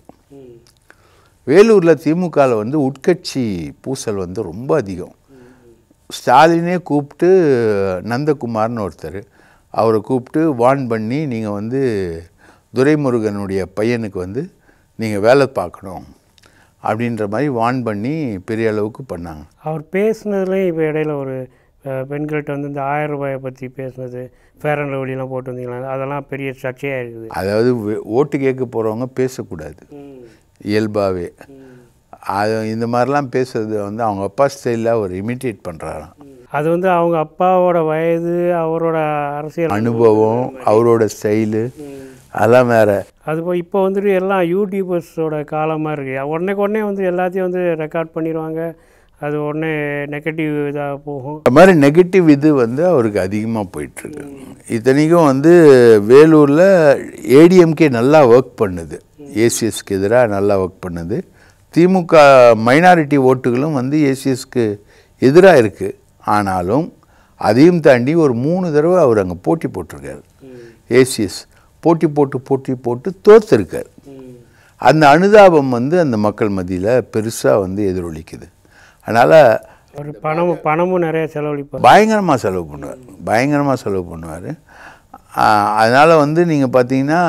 வேலூரில் திமுகவில் வந்து உட்கட்சி பூசல் வந்து ரொம்ப அதிகம் ஸ்டாலினே கூப்பிட்டு நந்தகுமார்னு ஒருத்தர் அவரை கூப்பிட்டு வார்ன் பண்ணி நீங்கள் வந்து துரைமுருகனுடைய பையனுக்கு வந்து நீங்கள் வேலை பார்க்கணும் அப்படின்ற மாதிரி வார்ன் பண்ணி பெரிய அளவுக்கு பண்ணாங்க அவர் பேசுனதுலேயும் இப்போ இடையில ஒரு அஹ், பெண்கள்கிட்ட வந்து இந்த ஆயிரம் ரூபாயை பற்றி பேசுனது ஃபேர் அண்ட் லவ்லிலாம் போட்டு வந்தீங்களா அதெல்லாம் பெரிய சர்ச்சையாக இருக்குது அதாவது வே- ஓட்டு கேட்க போகிறவங்க பேசக்கூடாது இயல்பாகவே அது இந்த மாதிரிலாம் பேசுறது வந்து அவங்க அப்பா ஸ்டைலில் ஒரு இமிட்டேட் பண்ணுறாராம் அது வந்து அவங்க அப்பாவோட வயது அவரோட அரசியல் அனுபவம் அவரோட ஸ்டைலு அதெல்லாம் வேற அது போய் இப்போ வந்துட்டு எல்லாம் யூடியூபர்ஸோட காலமாக இருக்குது உடனே உடனே வந்து எல்லாத்தையும் வந்து ரெக்கார்ட் பண்ணிடுவாங்க அது உடனே நெகட்டிவ் இதாக போகும் இந்த மாதிரி நெகட்டிவ் இது வந்து அவருக்கு அதிகமாக போயிட்டுருக்கு இத்தனைக்கும் வந்து வேலூரில் ஏடிஎம்கே நல்லா ஒர்க் பண்ணுது ஏசிஎஸ்க்கு எதிராக நல்லா ஒர்க் பண்ணுது திமுக மைனாரிட்டி ஓட்டுகளும் வந்து ஏசிஎஸ்க்கு எதிராக இருக்குது ஆனாலும் அதையும் தாண்டி ஒரு மூணு தடவை அவர் அங்கே போட்டி போட்டிருக்காரு ஏசிஎஸ் போட்டி போட்டு போட்டி போட்டு தோத்துருக்கார் அந்த அனுதாபம் வந்து அந்த மக்கள் மத்தியில் பெருசாக வந்து எதிரொலிக்குது அதனால் அவர் பணமும் பணமும் நிறைய செலவழிப்பார் பயங்கரமாக செலவு பண்ணுவார் பயங்கரமாக செலவு பண்ணுவார் அதனால் வந்து நீங்கள் பார்த்தீங்கன்னா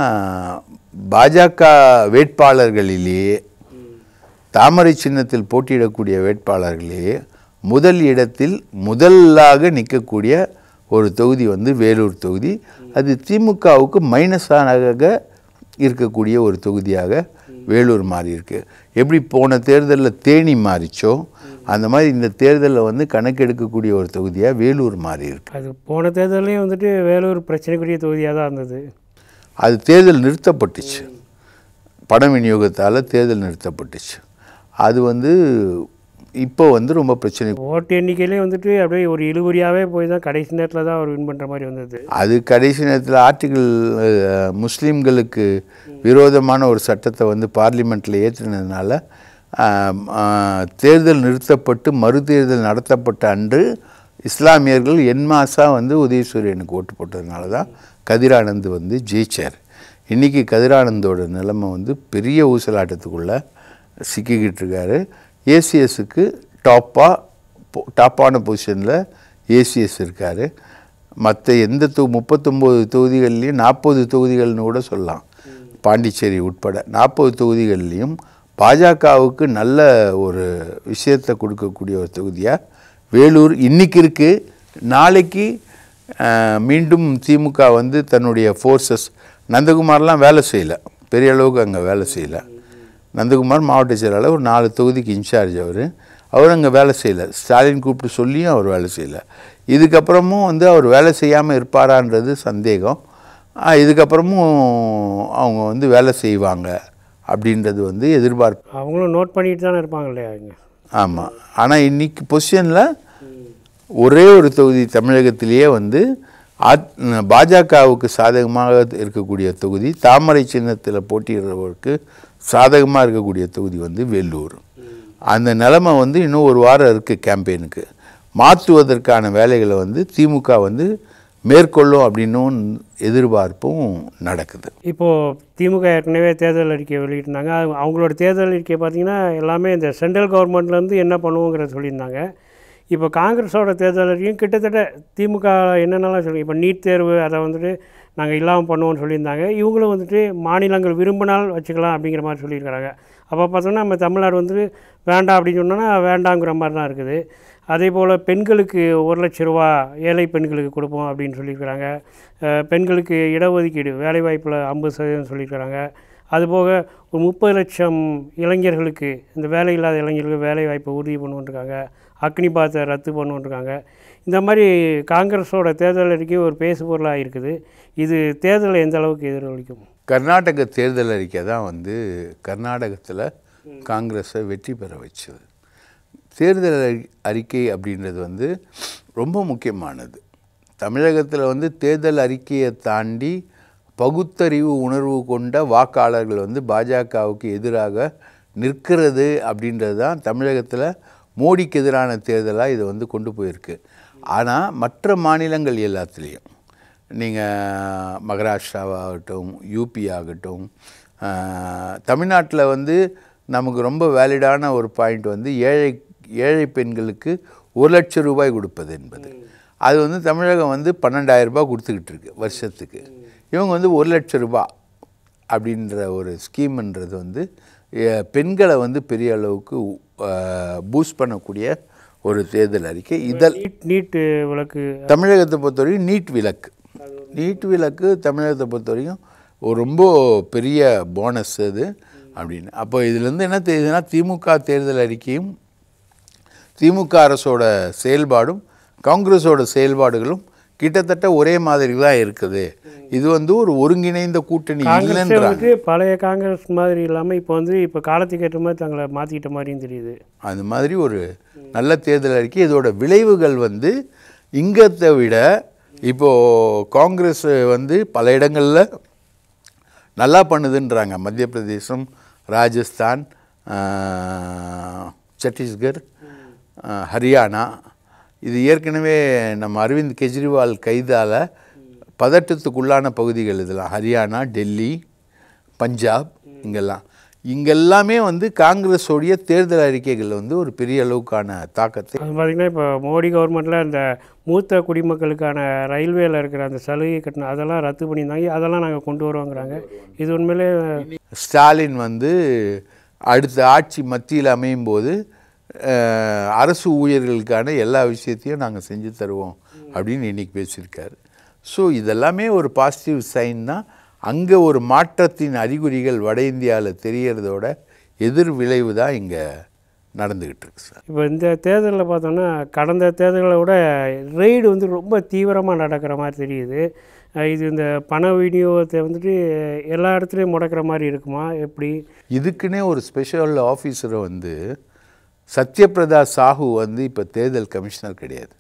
பாஜக வேட்பாளர்களிலேயே தாமரை சின்னத்தில் போட்டியிடக்கூடிய வேட்பாளர்களிலேயே முதல் இடத்தில் முதலாக நிற்கக்கூடிய ஒரு தொகுதி வந்து வேலூர் தொகுதி அது திமுகவுக்கு மைனஸாக இருக்கக்கூடிய ஒரு தொகுதியாக வேலூர் மாறி இருக்கு எப்படி போன தேர்தலில் தேனி மாறிச்சோ அந்த மாதிரி இந்த தேர்தலில் வந்து கணக்கெடுக்கக்கூடிய ஒரு தொகுதியாக வேலூர் மாறி இருக்கு அது போன தேர்தலையும் வந்துட்டு வேலூர் பிரச்சனைக்குரிய தொகுதியாக தான் இருந்தது அது தேர்தல் நிறுத்தப்பட்டுச்சு பண விநியோகத்தால் தேர்தல் நிறுத்தப்பட்டுச்சு அது வந்து இப்போ வந்து ரொம்ப பிரச்சனை ஓட்டு எண்ணிக்கையிலே வந்துட்டு அப்படியே ஒரு இழுபறியாகவே போய் தான் கடைசி நேரத்தில் தான் அவர் வின் பண்ணுற மாதிரி வந்தது அது கடைசி நேரத்தில் ஆர்டிகிள் முஸ்லீம்களுக்கு விரோதமான ஒரு சட்டத்தை வந்து பார்லிமெண்ட்டில் ஏற்றினதுனால ஆம், ஆ, தேர்தல் நிறுத்தப்பட்டு மறுதேர்தல் நடத்தப்பட்ட அன்று இஸ்லாமியர்கள் என்மாஸாக வந்து உதயசூரியனுக்கு ஓட்டு போட்டதுனால தான் கதிரானந்த் வந்து ஜெயிச்சார் இன்றைக்கி கதிரானந்தோட நிலைமை வந்து பெரிய ஊசலாட்டத்துக்குள்ளே சிக்கிக்கிட்டு இருக்காரு ஏசிஎஸ்க்கு டாப்பாக டாப்பான பொசிஷனில் ஏசிஎஸ் இருக்கார் மற்ற எந்த தொ முப்பத்தொம்போது தொகுதிகள்லையும் நாற்பது தொகுதிகள்னு கூட சொல்லலாம் பாண்டிச்சேரி உட்பட நாற்பது தொகுதிகள்லையும் பாஜகவுக்கு நல்ல ஒரு விஷயத்தை கொடுக்கக்கூடிய ஒரு தொகுதியாக வேலூர் இன்னைக்கு இருக்குது நாளைக்கு அஹ், மீண்டும் திமுக வந்து தன்னுடைய ஃபோர்ஸஸ் நந்தகுமார்லாம் வேலை செய்யலை பெரிய அளவுக்கு அங்கே வேலை செய்யலை நந்தகுமார் மாவட்ட செயலாளர் ஒரு நாலு தொகுதிக்கு இன்சார்ஜ் அவர் அவர் அங்கே வேலை செய்யலை ஸ்டாலின் கூப்பிட்டு சொல்லியும் அவர் வேலை செய்யலை இதுக்கப்புறமும் வந்து அவர் வேலை செய்யாமல் இருப்பாரான்றது சந்தேகம் ஆ, இதுக்கப்புறமும் அவங்க வந்து வேலை செய்வாங்க அப்படின்றது வந்து எதிர்பார்ப்பு அவங்களும் நோட் பண்ணிட்டு தானே இருப்பாங்க இல்லையா இங்கே ஆமாம் ஆனால் இன்னைக்கு பொசிஷனில் ஒரே ஒரு தொகுதி தமிழகத்திலேயே வந்து அத்- பாஜகவுக்கு சாதகமாக இருக்கக்கூடிய தொகுதி தாமரை சின்னத்தில் போட்டியிடுறவருக்கு சாதகமாக இருக்கக்கூடிய தொகுதி வந்து வேலூர் அந்த நிலைமை வந்து இன்னும் ஒரு வாரம் இருக்குது கேம்பெயினுக்கு மாற்றுவதற்கான வேலைகளை வந்து திமுக வந்து மேற்கொள்ளும் அப்படின்னும் எதிர்பார்ப்பும் நடக்குது இப்போது திமுக ஏற்கனவே தேர்தல் அறிக்கையை வெளியிட்டிருந்தாங்க அது அவங்களோட தேர்தல் அறிக்கை பார்த்தீங்கன்னா எல்லாமே இந்த சென்ட்ரல் கவர்மெண்ட்லேருந்து என்ன பண்ணுவோங்கிறத சொல்லியிருந்தாங்க இப்போ காங்கிரஸோட தேர்தல் அறிக்கையும் கிட்டத்தட்ட திமுக என்னென்னலாம் சொல்லி இப்போ நீட் தேர்வு அதை வந்துட்டு நாங்கள் இல்லாமல் பண்ணுவோம்னு சொல்லியிருந்தாங்க இவங்களும் வந்துட்டு மாநிலங்கள் விரும்பினால் வச்சுக்கலாம் அப்படிங்கிற மாதிரி சொல்லியிருக்கிறாங்க அப்போ பார்த்தோம்னா நம்ம தமிழ்நாடு வந்துட்டு வேண்டாம் அப்படின்னு சொன்னோன்னா வேண்டாங்கிற மாதிரி தான் இருக்குது அதே போல் பெண்களுக்கு ஒரு லட்ச ரூபா ஏழை பெண்களுக்கு கொடுப்போம் அப்படின்னு சொல்லியிருக்கிறாங்க அஹ் பெண்களுக்கு இடஒதுக்கீடு வேலைவாய்ப்பில் ஐம்பது சதவீதம் சொல்லியிருக்கிறாங்க அதுபோக ஒரு முப்பது லட்சம் இளைஞர்களுக்கு இந்த வேலை இல்லாத இளைஞர்களுக்கு வேலை வாய்ப்பை உறுதி பண்ணுவோன்ருக்காங்க அக்னி பாத்தை ரத்து பண்ணுவோன்ருக்காங்க இந்த மாதிரி காங்கிரஸோட தேர்தல் அறிக்கை ஒரு பேசு பொருளாக இருக்குது இது தேர்தலை எந்த அளவுக்கு எதிரொலிக்கும் கர்நாடக தேர்தல் அறிக்கை தான் வந்து கர்நாடகத்தில் காங்கிரஸை வெற்றி பெற வச்சது தேர்தல் அறி- அறிக்கை அப்படின்றது வந்து ரொம்ப முக்கியமானது தமிழகத்தில் வந்து தேர்தல் அறிக்கையை தாண்டி பகுத்தறிவு உணர்வு கொண்ட வாக்காளர்கள் வந்து பாஜகவுக்கு எதிராக நிற்கிறது அப்படின்றது தான் தமிழகத்தில் மோடிக்கு எதிரான தேர்தலாக இதை வந்து கொண்டு போயிருக்கு ஆனால் மற்ற மாநிலங்கள் எல்லாத்துலேயும் நீங்கள் மகாராஷ்டிராவாகட்டும் யூபி ஆகட்டும் தமிழ்நாட்டில் வந்து நமக்கு ரொம்ப வேலிடான ஒரு பாயிண்ட் வந்து ஏழை ஏழை பெண்களுக்கு ஒரு லட்சம் ரூபாய் கொடுப்பது என்பது அது வந்து தமிழகம் வந்து பன்னெண்டாயிரம் ரூபாய் கொடுத்துக்கிட்டு இருக்கு வருஷத்துக்கு இவங்க வந்து ஒரு லட்சம் ரூபாய் அப்படின்ற ஒரு ஸ்கீம்ன்றது வந்து அஹ், பெண்களை வந்து பெரிய அளவுக்கு பூஸ்ட் பண்ணக்கூடிய ஒரு தேர்தல் அறிக்கை இதழ் நீட் நீட்டு விளக்கு தமிழகத்தை பொறுத்த வரைக்கும் நீட் விலக்கு நீட் விலக்கு தமிழகத்தை பொறுத்த வரைக்கும் ஒரு ரொம்ப பெரிய போனஸ் அது அப்படின்னு அப்போ இதுலேருந்து என்ன தெரியுதுன்னா திமுக தேர்தல் அறிக்கையும் திமுக அரசோட செயல்பாடும் காங்கிரஸோட செயல்பாடுகளும் கிட்டத்தட்ட ஒரே மாதிரி தான் இருக்குது இது வந்து ஒரு ஒருங்கிணைந்த கூட்டணி காங்கிரஸே இல்லைன்றாங்க வந்துட்டு பழைய காங்கிரஸ் மாதிரி இல்லாமல் இப்போ வந்து இப்போ காலத்துக்கு ஏற்ற மாதிரி தங்களை மாற்றிக்கிட்ட மாதிரியும் தெரியுது அது மாதிரி ஒரு நல்ல தேர்தல் அறிக்கை இதோட விளைவுகள் வந்து இங்கத்தை விட இப்போது காங்கிரஸ் வந்து பல இடங்களில் நல்லா பண்ணுதுன்றாங்க மத்திய பிரதேசம் ராஜஸ்தான் ஆஹ், சத்தீஸ்கர் ஆஹ், ஹரியானா இது ஏற்கனவே நம்ம அரவிந்த் கெஜ்ரிவால் கைதால் பதட்டத்துக்குள்ளான பகுதிகள் இதெல்லாம் ஹரியானா டெல்லி பஞ்சாப் இங்கெல்லாம் இங்கெல்லாமே வந்து காங்கிரஸோடைய தேர்தல் அறிக்கைகள் வந்து ஒரு பெரிய அளவுக்கான தாக்கத்தை அது பார்த்திங்கன்னா இப்போ மோடி கவர்மெண்ட்டில் இந்த மூத்த குடிமக்களுக்கான ரயில்வேல இருக்கிற அந்த சலுகை கட்டணம் அதெல்லாம் ரத்து பண்ணியிருந்தாங்க அதெல்லாம் நாங்கள் கொண்டு வருவோங்கிறாங்க இது உண்மையிலே ஸ்டாலின் வந்து அடுத்த ஆட்சி மத்தியில் அமையும் போது அஹ், அரசு ஊழியர்களுக்கான எல்லா விஷயத்தையும் நாங்கள் செஞ்சு தருவோம் அப்படின்னு இன்னைக்கு பேசியிருக்காரு ஸோ இதெல்லாமே ஒரு பாசிட்டிவ் சைன் தான் அங்கே ஒரு மாற்றத்தின் அறிகுறிகள் வட இந்தியாவில் தெரியறதோட எதிர் விளைவு தான் இங்கே நடந்துக்கிட்டு இருக்கு சார் இப்போ இந்த தேர்தலில் பார்த்தோம்னா கடந்த தேர்தலை விட ரெய்டு வந்து ரொம்ப தீவிரமாக நடக்கிற மாதிரி தெரியுது அஹ் இது இந்த பண விநியோகத்தை வந்துட்டு எல்லா இடத்துலையும் முடக்கிற மாதிரி இருக்குமா எப்படி இதுக்குன்னே ஒரு ஸ்பெஷல் ஆஃபீஸரை வந்து சத்யபிரதா சாஹூ வந்து இப்போ தேர்தல் கமிஷனர் கிடையாது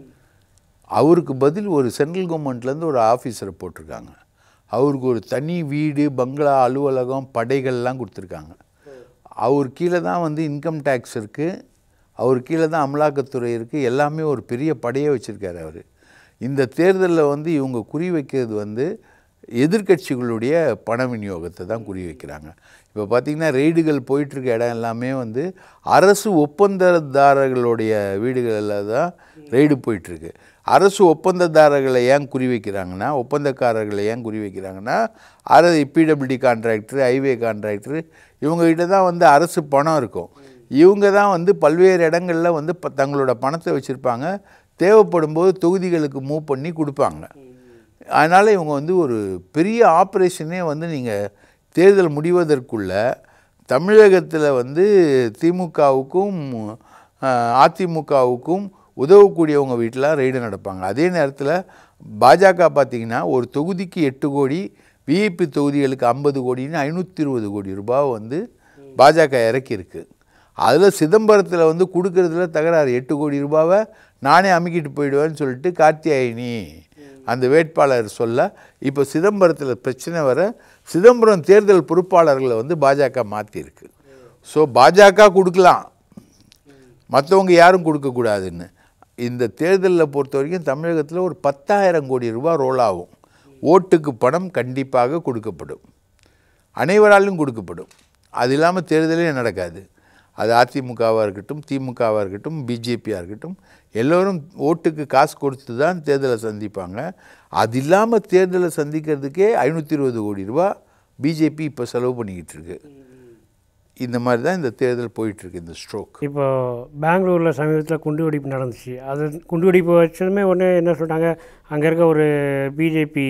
அவருக்கு பதில் ஒரு சென்ட்ரல் கவர்மெண்ட்லேருந்து ஒரு ஆஃபீஸரை போட்டிருக்காங்க அவருக்கு ஒரு தனி வீடு பங்களா அலுவலகம் படைகள்லாம் கொடுத்துருக்காங்க அவர் கீழே தான் வந்து இன்கம் டேக்ஸ் இருக்குது அவர் கீழே தான் அமலாக்கத்துறை இருக்குது எல்லாமே ஒரு பெரிய படையே வச்சுருக்காரு அவர் இந்த தேர்தலில் வந்து இவங்க குறி வைக்கிறது வந்து எதிர்க்கட்சிகளுடைய பண விநியோகத்தை தான் குறி வைக்கிறாங்க இப்போ பார்த்திங்கன்னா ரெய்டுகள் போயிட்டுருக்க இடம் எல்லாமே வந்து அரசு ஒப்பந்ததாரர்களுடைய வீடுகளில் தான் ரெய்டு போயிட்டுருக்கு அரசு ஒப்பந்ததாரர்களை ஏன் குறி வைக்கிறாங்கன்னா ஒப்பந்தக்காரர்களை ஏன் குறி வைக்கிறாங்கன்னா அரசு பிடபிள்யூடி கான்ட்ராக்டர் ஹைவே கான்ட்ராக்டர் இவங்ககிட்ட தான் வந்து அரசு பணம் இருக்கும் இவங்க தான் வந்து பல்வேறு இடங்களில் வந்து ப- தங்களோட பணத்தை வச்சுருப்பாங்க தேவைப்படும் போது தொகுதிகளுக்கு மூவ் பண்ணி கொடுப்பாங்க அதனால் இவங்க வந்து ஒரு பெரிய ஆப்ரேஷனே வந்து நீங்கள் தேர்தல் முடிவதற்குள்ள தமிழகத்தில் வந்து திமுகவுக்கும் அதிமுகவுக்கும் உதவக்கூடியவங்க வீட்டில் ரெய்டு நடப்பாங்க அதே நேரத்தில் பாஜக பார்த்தீங்கன்னா ஒரு தொகுதிக்கு எட்டு கோடி விஐபி தொகுதிகளுக்கு ஐம்பது கோடின்னு ஐநூற்றி இருபது கோடி ரூபாய் வந்து பாஜக இறக்கியிருக்கு அதில் சிதம்பரத்தில் வந்து கொடுக்கறதுல தகராறு எட்டு கோடி ரூபாவை நானே அமுக்கிட்டு போயிடுவேன்னு சொல்லிட்டு கார்த்தியாயினி அந்த வேட்பாளர் சொல்ல இப்போ சிதம்பரத்தில் பிரச்சனை வர சிதம்பரம் தேர்தல் பொறுப்பாளர்களை வந்து பாஜக மாற்றிருக்கு ஸோ பாஜக கொடுக்கலாம் மற்றவங்க யாரும் கொடுக்கக்கூடாதுன்னு இந்த தேர்தலில் பொறுத்த வரைக்கும் தமிழகத்தில் ஒரு பத்தாயிரம் கோடி ரூபாய் ரோல் ஆகும் ஓட்டுக்கு பணம் கண்டிப்பாக கொடுக்கப்படும் அனைவராலும் கொடுக்கப்படும் அது இல்லாமல் தேர்தலே நடக்காது அது அதிமுகவாக இருக்கட்டும் திமுகவாக இருக்கட்டும் பிஜேபியாக இருக்கட்டும் எல்லோரும் ஓட்டுக்கு காசு கொடுத்து தான் தேர்தலை சந்திப்பாங்க அது இல்லாமல் தேர்தலை சந்திக்கிறதுக்கே ஐநூற்றி இருபது கோடி ரூபா பிஜேபி இப்போ செலவு பண்ணிக்கிட்டு இருக்கு இந்த மாதிரி தான் இந்த தேர்தல் போயிட்டுருக்கு இந்த ஸ்ட்ரோக் இப்போ பெங்களூரில் சமீபத்தில் குண்டுவெடிப்பு நடந்துச்சு அது குண்டுவெடிப்பு வச்சதுமே உடனே என்ன சொல்லிட்டாங்க அங்கே இருக்க ஒரு பிஜேபி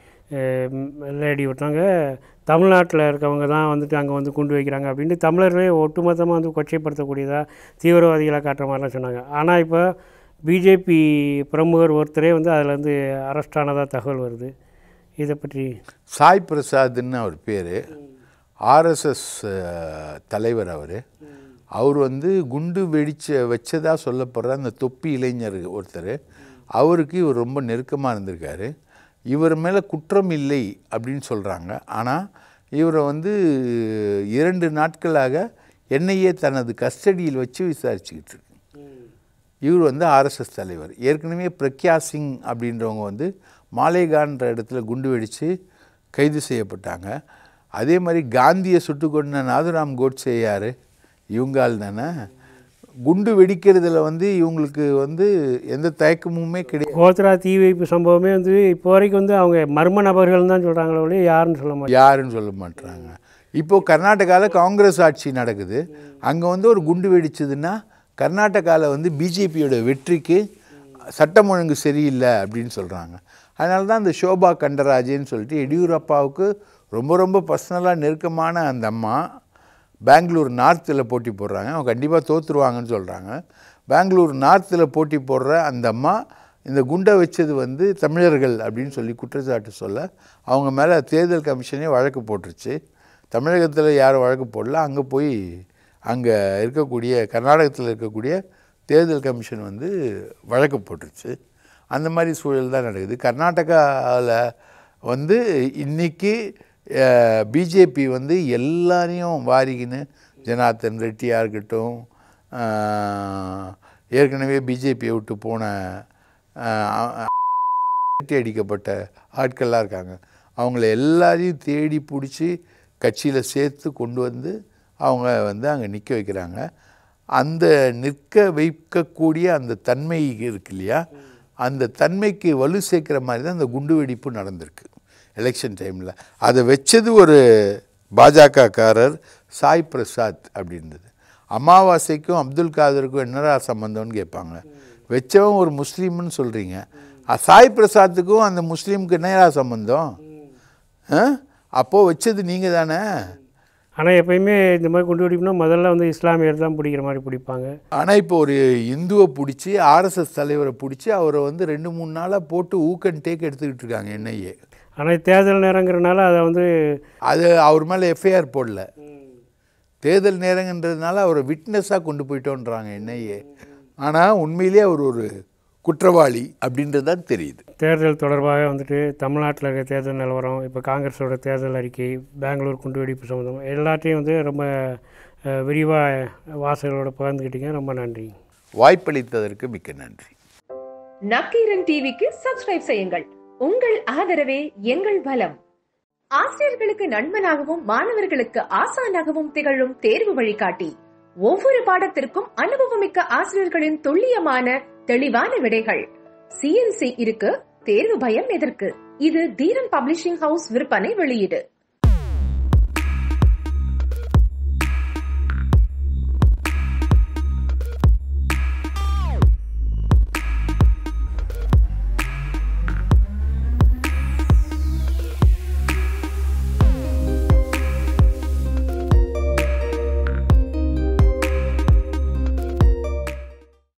லேடி விட்டாங்க தமிழ்நாட்டில் இருக்கவங்க தான் வந்துட்டு அங்கே வந்து குண்டு வைக்கிறாங்க அப்படின்ட்டு தமிழர்களே ஒட்டுமொத்தமாக வந்து கொச்சைப்படுத்தக்கூடியதாக தீவிரவாதிகளாக காட்டுற மாதிரிலாம் சொன்னாங்க ஆனால் இப்போ பிஜேபி பிரமுகர் ஒருத்தரே வந்து அதில் வந்து அரெஸ்ட் ஆனதாக தகவல் வருது இதை பற்றி சாய் பிரசாத்னு அவர் பேர் ஆர்எஸ்எஸ் தலைவர் அவர் அவர் வந்து குண்டு வெடிச்ச வச்சதா சொல்லப்படுற அந்த தொப்பி இளைஞர் ஒருத்தர் அவருக்கு இவர் ரொம்ப நெருக்கமாக இருந்திருக்காரு இவர் மேலே குற்றம் இல்லை அப்படின்னு சொல்கிறாங்க ஆனால் இவரை வந்து இரண்டு நாட்களாக என்ஐஏ தனது கஸ்டடியில் வச்சு விசாரிச்சுக்கிட்டு இருக்கு இவர் வந்து ஆர்எஸ்எஸ் தலைவர் ஏற்கனவே பிரக்யா சிங் அப்படின்றவங்க வந்து மாலேகான்ற இடத்துல குண்டு வெடித்து கைது செய்யப்பட்டாங்க அதே மாதிரி காந்தியை சுட்டு கொண்ட நாதுராம் கோட்சே யார் இவங்கால் தானே குண்டு வெடிக்கிறதுல வந்து இவங்களுக்கு வந்து எந்த தயக்கமுமே கிடையாது கோத்ரா தீ வைப்பு சம்பவமே வந்து இப்போ வரைக்கும் வந்து அவங்க மர்ம நபர்கள் தான் சொல்கிறாங்களே ஒழிய யாருன்னு சொல்ல மாட்டாங்க யாருன்னு சொல்ல மாட்டாங்க இப்போ கர்நாடகாவில் காங்கிரஸ் ஆட்சி நடக்குது அங்கே வந்து ஒரு குண்டு வெடிச்சதுன்னா கர்நாடகாவில் வந்து பிஜேபியோட வெற்றிக்கு சட்டம் ஒழுங்கு சரியில்லை அப்படின்னு சொல்கிறாங்க அதனால தான் அந்த சோபா கண்டராஜேன்னு சொல்லிட்டு எடியூரப்பாவுக்கு ரொம்ப ரொம்ப பர்சனலாக நெருக்கமான அந்த அம்மா பெங்களூர் நார்த்தில் போட்டி போடுறாங்க அவங்க கண்டிப்பாக தோற்றுருவாங்கன்னு சொல்கிறாங்க பெங்களூர் நார்த்தில் போட்டி போடுற அந்த அம்மா இந்த குண்டை வச்சது வந்து தமிழர்கள் அப்படின்னு சொல்லி குற்றச்சாட்டு சொல்ல அவங்க மேலே தேர்தல் கமிஷனே வழக்கு போட்டுருச்சு தமிழகத்தில் யாரும் வழக்கு போடல அங்கே போய் அங்கே இருக்கக்கூடிய கர்நாடகத்தில் இருக்கக்கூடிய தேர்தல் கமிஷன் வந்து வழக்கு போட்டுருச்சு அந்த மாதிரி சூழல் தான் நடக்குது கர்நாடகாவில் வந்து இன்றைக்கி பிஜேபி வந்து எல்லாரையும் வாரிக்கின்னு ஜனார்த்தன் ரெட்டியாக இருக்கட்டும் அஹ், ஏற்கனவே பிஜேபியை விட்டு போன அஹ், வெட்டி அடிக்கப்பட்ட ஆட்கள்லாம் இருக்காங்க அவங்கள எல்லாரையும் தேடி பிடிச்சி கட்சியில் சேர்த்து கொண்டு வந்து அவங்க வந்து அங்கே நிற்க வைக்கிறாங்க அந்த நிற்க வைக்கக்கூடிய அந்த தன்மை இருக்கு இல்லையா அந்த தன்மைக்கு வலு சேர்க்குற மாதிரி தான் அந்த குண்டு வெடிப்பு நடந்திருக்கு எலெக்ஷன் டைமில் அதை வச்சது ஒரு பாஜகக்காரர் சாய் பிரசாத் அப்படின்றது அமாவாசைக்கும் அப்துல் காதருக்கும் என்னடா சம்மந்தம்னு கேட்பாங்க வச்சவன் ஒரு முஸ்லீம்னு சொல்கிறீங்க சாய் பிரசாத்துக்கும் அந்த முஸ்லீமுக்கு என்னடா சம்மந்தம் ஆ? அப்போ வச்சது நீங்கள் தானே ஆனால் எப்பயுமே இந்த மாதிரி குண்டு வெடிப்புனா முதல்ல வந்து இஸ்லாமியர் தான் பிடிக்கிற மாதிரி பிடிப்பாங்க ஆனால் இப்போ ஒரு இந்துவை பிடிச்சி ஆர்எஸ்எஸ் தலைவரை பிடிச்சி அவரை வந்து ரெண்டு மூணு நாளாக போட்டு ஊக்கன் டேக் எடுத்துக்கிட்டு இருக்காங்க என்ஐஏ ஆனால் தேர்தல் நேரங்கிறனால அதை வந்து அது அவர் மேலே எஃப்ஐஆர் போடல தேர்தல் நேரங்கன்றதுனால அவரை விட்னஸாக கொண்டு போயிட்டோன்றாங்க என்ஐஏ ஆனால் உண்மையிலேயே அவர் ஒரு குற்றவாளி அப்படின்றது தான் தெரியுது தேர்தல் தொடர்பாக வந்துட்டு தமிழ்நாட்டில் இருக்க தேர்தல் நிலவரம் இப்போ காங்கிரஸோட தேர்தல் அறிக்கை பெங்களூர் குண்டுவெடிப்பு சம்மந்தம் எல்லாத்தையும் வந்து ரொம்ப விரிவாக வாசகர்களோட பகிர்ந்துக்கிட்டீங்க ரொம்ப நன்றி வாய்ப்பளித்ததற்கு மிக்க நன்றி நக்கீரன் டிவிக்கு சப்ஸ்கிரைப் செய்யுங்கள் உங்கள் ஆதரவே எங்கள் பலம் ஆசிரியர்களுக்கு நண்பனாகவும் மாணவர்களுக்கு ஆசானாகவும் திகழும் தேர்வு வழிகாட்டி ஒவ்வொரு பாடத்திற்கும் அனுபவமிக்க ஆசிரியர்களின் துல்லியமான தெளிவான விடைகள் சிஎன்சி இருக்கு தேர்வு பயம் எதற்கு இது தீரன் பப்ளிஷிங் ஹவுஸ் விற்பனை வெளியீடு